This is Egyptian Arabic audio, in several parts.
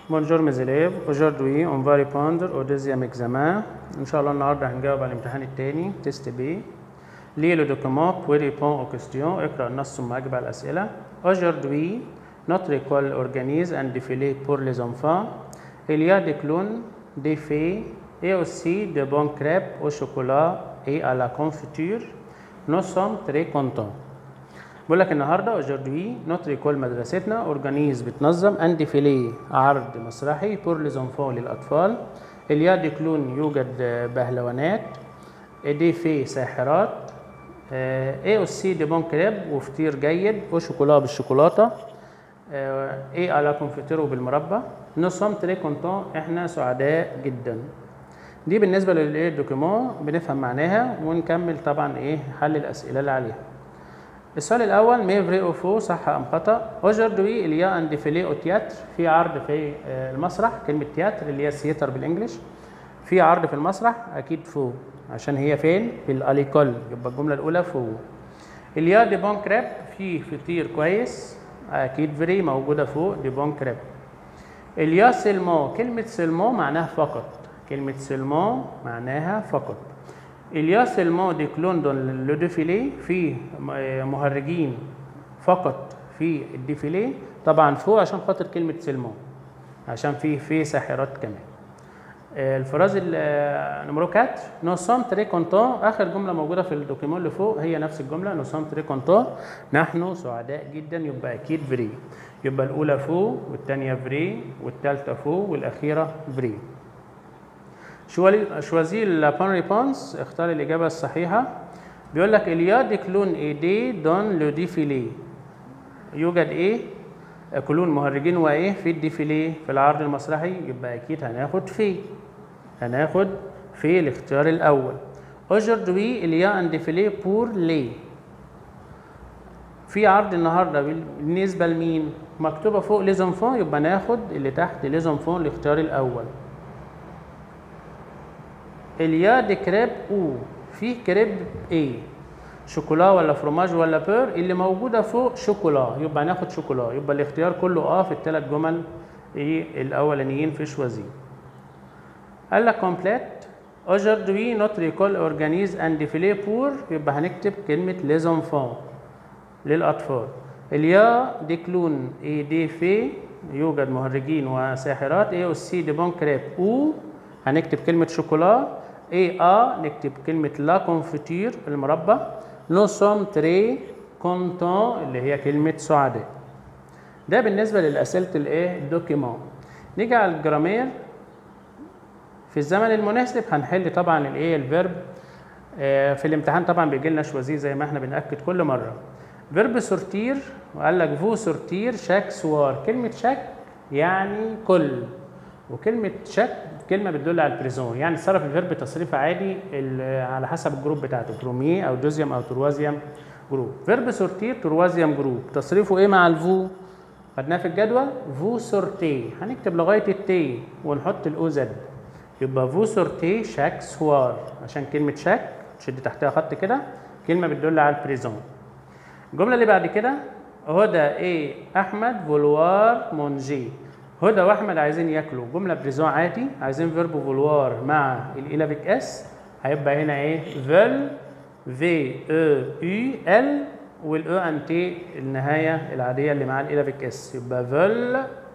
Bonjour mes élèves, aujourd'hui on va répondre au deuxième examen. Inch'Allah النهارده هنجاوب على الامتحان الثاني تيست بي. Lis le document puis réponds aux questions. اقرأ النص ثم أجب على الأسئلة. Aujourd'hui, notre école organise un défilé pour les enfants. Il y a des clowns, des fées et aussi de bonnes crêpes au chocolat et à la confiture. Nous sommes très contents. بقول لك النهارده aujourd'hui notre école مدرستنا organise بتنظم un défilé عرض مسرحي pour les enfants للأطفال. Il y a des clowns يوجد بهلوانات et des fées ساحرات et aussi de bons crêpes وفطير جيد وشوكولا بالشوكولاتة et à la confiture وبالمربى. Nous sommes très contents احنا سعداء جدا. دي بالنسبة للدوكيمون بنفهم معناها ونكمل طبعا ايه حل الأسئلة اللي عليها. السؤال الأول مي فري أو فو صح أم خطأ؟ أوجردوي اللي هي أن ديفيلي أو تياتر في عرض في المسرح كلمة تياتر اللي هي سيتر بالإنجلش في عرض في المسرح أكيد فو عشان هي فين؟ في الأليكول يبقى الجملة الأولى فو اللي هي دي بون كريب في فطير كويس أكيد فري موجودة فوق دي بون كريب اللي هي سيلمون كلمة سيلمون معناها فقط كلمة سيلمون معناها فقط Il y a seulement des clowns dans le défilé في مهرجين فقط في الديفيلي طبعا فوق عشان خاطر كلمة سلمون عشان في في ساحرات كمان الفراز نمرو 4 نو سوم تري كونتون اخر جمله موجوده في الدوكيمون اللي فوق هي نفس الجمله نو سوم تري كونتون نحن سعداء جدا يبقى اكيد فري يبقى الاولى فو والثانيه فري والثالثه فو والاخيره فري شوازي لا بون ريبونس اختار الإجابة الصحيحة بيقول لك إليا دي كلون إيدي دون لو ديفيلي يوجد إيه؟ كلون مهرجين وإيه في الديفيلي في العرض المسرحي يبقى أكيد هناخد في هناخد في الاختيار الأول Aujourd'hui, il y a un défilé pour les في عرض النهارده بالنسبة لمين؟ مكتوبة فوق les enfants يبقى ناخد اللي تحت les enfants الاختيار الأول اليا دي كريب او في كريب ايه شوكولا ولا فروماج ولا بير اللي موجوده فوق شوكولا يبقى هناخد شوكولا يبقى الاختيار كله اه في الثلاث جمل ايه الاولانيين في شوازي قال لك كومبليت aujourd'hui notre école organise un défilé pour يبقى هنكتب كلمه les enfants للاطفال اليا دي كلون اي دي في يوجد مهرجين وساحرات ايه والسي دي بون كريب او هنكتب كلمه شوكولا اي ا نكتب كلمة لا كونفيتير المربى نو سوم تري كونتون اللي هي كلمة سعداء ده بالنسبة للأسئلة الايه الدوكيمون نيجي على الجرامير في الزمن المناسب هنحل طبعا الايه الفيرب آه في الامتحان طبعا بيجي لنا شوازي زي ما احنا بنأكد كل مرة فيرب سورتير وقال لك فو سورتير شاك سوار كلمة شاك يعني كل وكلمة شك كلمة بتدل على البريزون يعني تصرف الفيرب تصريف عادي على حسب الجروب بتاعته برومي أو دوزيوم أو تروازيوم جروب فيرب سورتير تروازيوم جروب تصريفه إيه مع الفو خدناه في الجدول فو سورتي هنكتب لغاية التي ونحط الأو زد يبقى فو سورتي شاك سوار عشان كلمة شاك تشد تحتها خط كده كلمة بتدل على البريزون الجملة اللي بعد كده هدى إيه أحمد فولوار مونجي هدى واحمد عايزين ياكلوا جمله بريزون عادي عايزين فيرب فولوار مع الالافيك اس هيبقى هنا ايه فيل في او يو ال والاو ان تي النهايه العاديه اللي مع الالافيك اس يبقى فيل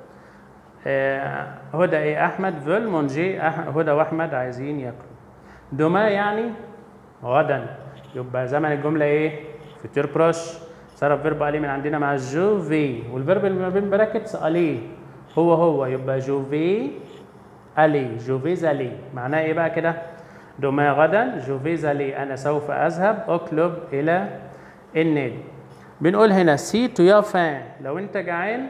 آه هدى ايه احمد فيل مونجي هدى واحمد عايزين ياكلوا دوما يعني غدا يبقى زمن الجمله ايه فيتير بروش صرف فيرب الي من عندنا مع جو في والفيرب اللي ما بين براكتس الي هو هو يبقى جوفي الي جوفيز الي معناه ايه بقى كده دوما غدا جوفيز الي انا سوف اذهب اطلب الى النادي بنقول هنا سي تو يا فان لو انت جعان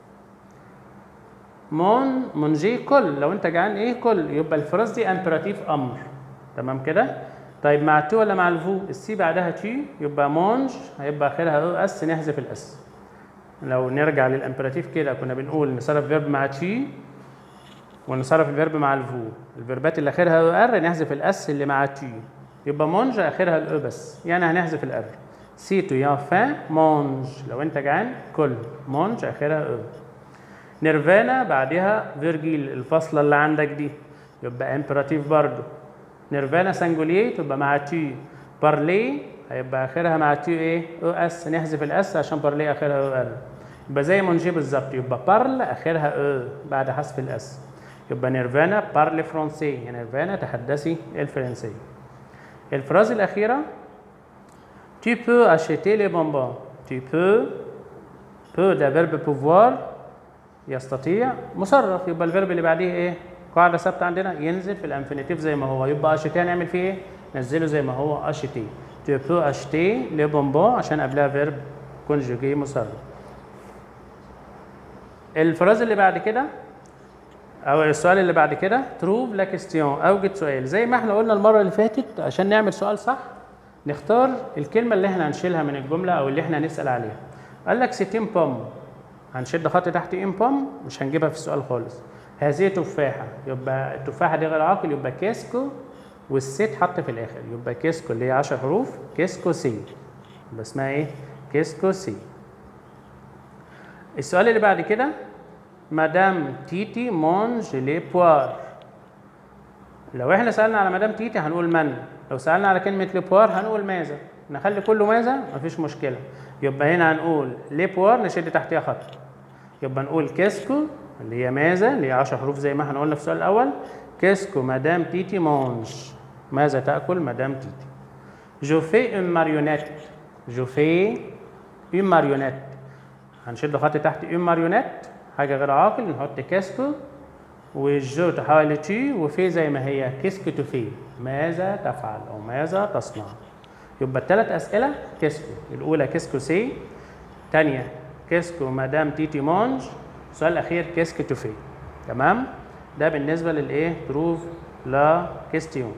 مون منجي كل لو انت جعان ايه كل يبقى الفراس دي امبراتيف امر تمام كده طيب مع تو ولا مع الفو السي بعدها تي يبقى مونج هيبقى اخرها او اس نحذف الاس لو نرجع للامبراتيف كده كنا بنقول نصرف فيرب مع تي ونصرف الفيرب مع الفو الفيربات اللي اخرها او ار نحذف الاس اللي مع تي يبقى مونج اخرها الاو بس يعني هنحذف الار سي تو يا فان مونج لو انت جعان كل مونج اخرها او نيرفانا بعدها فيرجيل الفاصله اللي عندك دي يبقى امبراتيف برضو نيرفانا سانجولير تبقى مع تي بارلي هيبقى اخرها مع تي ايه او اس نحذف الاس عشان بارلي اخرها او ال يبقى زي مونجي بالظبط يبقى بارل اخرها او بعد حذف الاس يبقى نيرفانا بارلي فرونسي يعني نيرفانا تحدثي الفرنسيه الفراز الاخيره Tu peux acheter les bonbons. Tu peux peu ده فيرب pouvoir يستطيع مصرف يبقى الفيرب اللي بعديه ايه؟ قاعدة ثابتة عندنا ينزل في الانفينيتيف زي ما هو يبقى اشيتي هنعمل فيه ايه؟ نزله زي ما هو اشيتي. Tu peux acheter les bonbons عشان قبلها فيرب كونجوجي مصرف. الفراز اللي بعد كده او السؤال اللي بعد كده تروف لا كيستيون اوجد سؤال زي ما احنا قلنا المره اللي فاتت عشان نعمل سؤال صح نختار الكلمه اللي احنا هنشيلها من الجمله او اللي احنا هنسال عليها قال لك ستين بوم هنشد خط تحت ام بوم مش هنجيبها في السؤال خالص هذه تفاحه يبقى التفاحه دي غير عاقل يبقى كيسكو والست حط في الاخر يبقى كيسكو اللي هي 10 حروف كيسكو سي يبقى اسمها ايه كيسكو سي السؤال اللي بعد كده مدام تيتي مونج لي بوار لو احنا سالنا على مدام تيتي هنقول من لو سالنا على كلمه لي بوار هنقول ماذا نخلي كله ماذا مفيش مشكله يبقى هنا هنقول لي بوار نشد تحتها خط يبقى نقول كيسكو اللي هي ماذا اللي هي 10 حروف زي ما احنا قلنا في السؤال الاول كيسكو مدام تيتي مونج ماذا تاكل مدام تيتي جو في اون ماريونيت جو في اون ماريونيت هنشد خط تحت اون ماريونيت حاجه غير عاقل نحط كاسكو والجو تحول تي وفي زي ما هي كيسكو تفي ماذا تفعل او ماذا تصنع يبقى الثلاث اسئله كيسكو الاولى كيسكو سي ثانيه كيسكو مدام تيتي مونج السؤال الاخير كيسكو تفي تمام ده بالنسبه للايه تروف لا كيستيون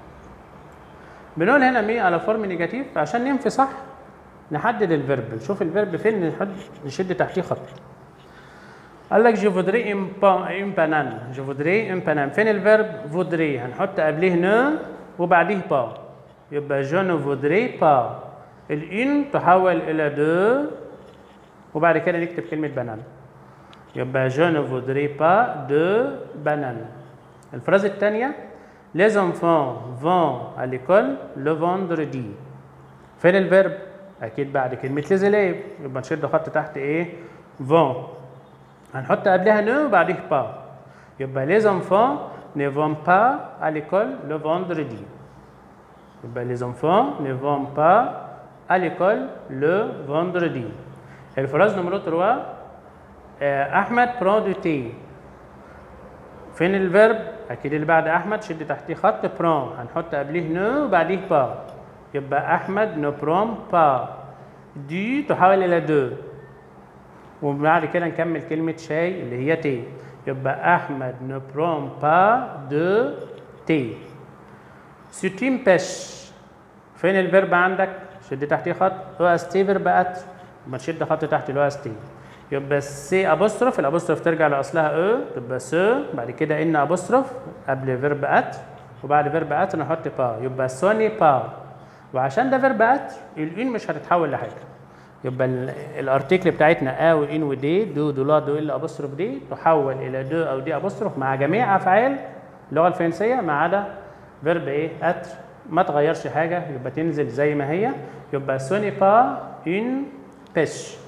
بنقول هنا مي على فورم نيجاتيف عشان ننفي صح نحدد الفيرب نشوف الفيرب فين نحد نشد تحتيه خط قال لك جو فودري اون بانان جو فودري اون بانان فين الفيرب فودري هنحط قبليه نو وبعديه با يبقى جو نو فودري با الان تحول الى دو وبعد كده نكتب كلمه بانان يبقى جو نو فودري با دو بانان الفراز الثانيه Les enfants vont à l'école le vendredi. فين الفيرب؟ أكيد بعد كلمة les élèves يبقى نشد خط تحت إيه؟ vont هنحط قبلها ne وبعديه pas يبقى les enfants ne vont pas à l'école le vendredi يبقى les enfants ne vont pas à l'école le vendredi الفراز نمرو 3 أحمد prend du thé فين الفيرب؟ أكيد اللي بعد أحمد شد تحتيه خط برون هنحط قبليه نو وبعديه با يبقى أحمد نو برون با دي تحول إلى دو وبعد كده نكمل كلمة شاي اللي هي تي يبقى أحمد نو برون با دو تي ستيم بيش فين الفيرب عندك؟ شد تحتيه خط هو استي فيرب أت يبقى نشد خط تحت اللي هو استي يبقى سي ابوستروف الابوستروف ترجع لاصلها او تبقى س بعد كده ان ابوستروف قبل فيرب ات وبعد فيرب ات نحط با يبقى سوني با وعشان ده فيرب ات الان مش هتتحول لحاجه يبقى الارتيكل بتاعتنا ا وان ودي دو دولا دو ال ابوستروف دي تحول الى دو او دي ابوستروف مع جميع افعال اللغه الفرنسيه ما عدا فيرب ايه ات ما تغيرش حاجه يبقى تنزل زي ما هي يبقى سوني با اون بيش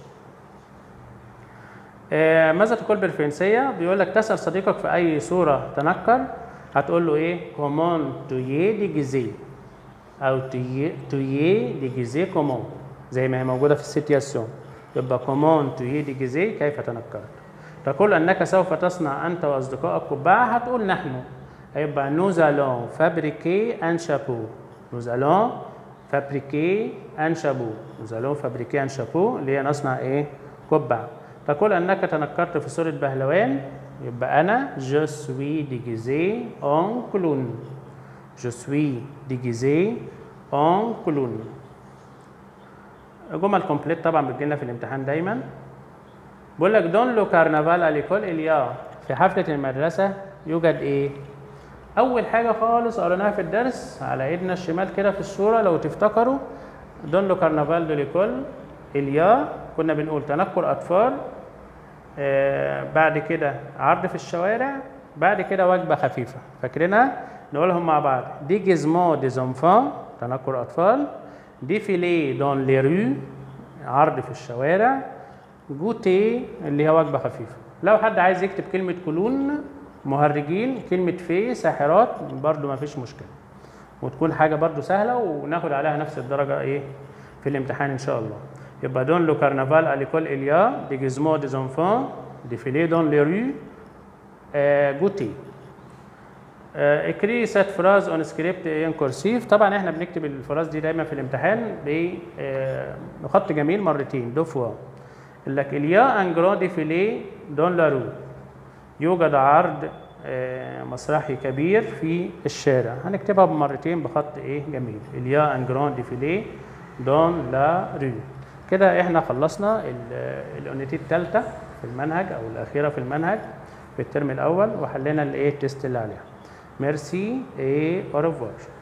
آه ماذا تقول بالفرنسية؟ بيقول لك تسأل صديقك في أي صورة تنكر هتقول له إيه؟ كومون تويي ديجيزي أو تويي ديجيزي كومون زي ما هي موجودة في السيتياسيون يبقى كومون تويي ديجيزي كيف تنكرت؟ تقول أنك سوف تصنع أنت وأصدقائك قبعة هتقول نحن هيبقى نوز ألون فابريكي أن شابو نوز ألون فابريكي أن شابو نوز ألون فابريكي أن شابو اللي هي نصنع إيه؟ قبعة تقول أنك تنكرت في صورة بهلوان يبقى أنا je suis déguisé en clown je suis déguisé en clown جمل كومبليت طبعا بتجيلنا في الامتحان دايما بقول لك دون لو كارنفال اليكول اليا في حفلة المدرسة يوجد ايه؟ أول حاجة خالص قريناها في الدرس على ايدنا الشمال كده في الصورة لو تفتكروا دون لو كارنفال دو ليكول اليا كنا بنقول تنكر أطفال آه بعد كده عرض في الشوارع بعد كده وجبه خفيفه فاكرينها نقولهم مع بعض دي جيزمون دي زونفان تنكر اطفال ديفيلي دون لي رو عرض في الشوارع جوتي اللي هي وجبه خفيفه لو حد عايز يكتب كلمه كلون مهرجين كلمه في ساحرات برضو ما فيش مشكله وتكون حاجه برضو سهله وناخد عليها نفس الدرجه ايه في الامتحان ان شاء الله يبقى دون لو كارنفال à l'école il y a des gizmos des enfants défilés dans les rues euh, goûter اكري سات فراز اون سكريبت ان كورسيف طبعا احنا بنكتب الفراز دي دايما في الامتحان بخط جميل مرتين دو فوا يقول لك اليا ان جران ديفيلي دون لا رو يوجد عرض آه، مسرحي كبير في الشارع هنكتبها بمرتين بخط ايه جميل اليا ان جران ديفيلي دون لا رو كده احنا خلصنا الاونيتي الثالثه في المنهج او الاخيره في المنهج في الترم الاول وحلينا الايه التست اللي عليها ميرسي اي اورفوار